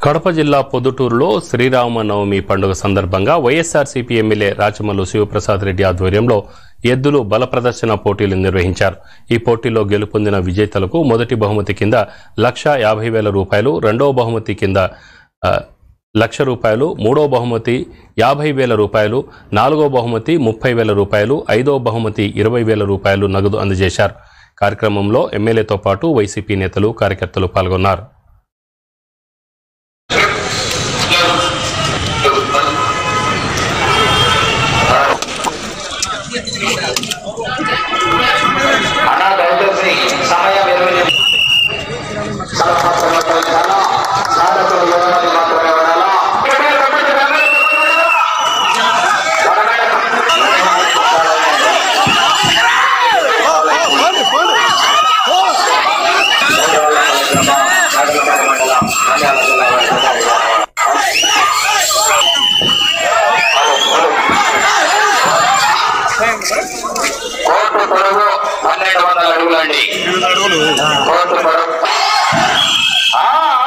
కడప జిల్లా పొద్దుటూరులో శ్రీరామనవమి పండుగ సందర్భంగా వైఎస్ఆర్సీపీ ఎమ్మెల్యే రాచమల్లు శివప్రసాద్ రెడ్డి ఆధ్వర్యంలో ఎద్దులు బల ప్రదర్శన పోటీలు నిర్వహించారు ఈ పోటీలో గెలుపొందిన విజేతలకు మొదటి బహుమతి కింద లక్ష యాభై వేల రూపాయలు రెండవ బహుమతి కింద ఆ, లక్ష రూపాయలు మూడో బహుమతి యాభై వేల రూపాయలు నాలుగో బహుమతి ముప్పై వేల రూపాయలు ఐదో బహుమతి ఇరవై వేల రూపాయలు నగదు అందజేశారు కార్యక్రమంలో ఎమ్మెల్యేతో పాటు వైసీపీ నేతలు కార్యకర్తలు పాల్గొన్నారు అన్నా దయచేసి సమయం ఎనిమిది చాలా సాధకులు ఏడు మంది మాత్రమే ఉండాలా కోర్టు పొడవు పన్నెండు వందల అడుగులండి కోర్టు పొడవు ఆ,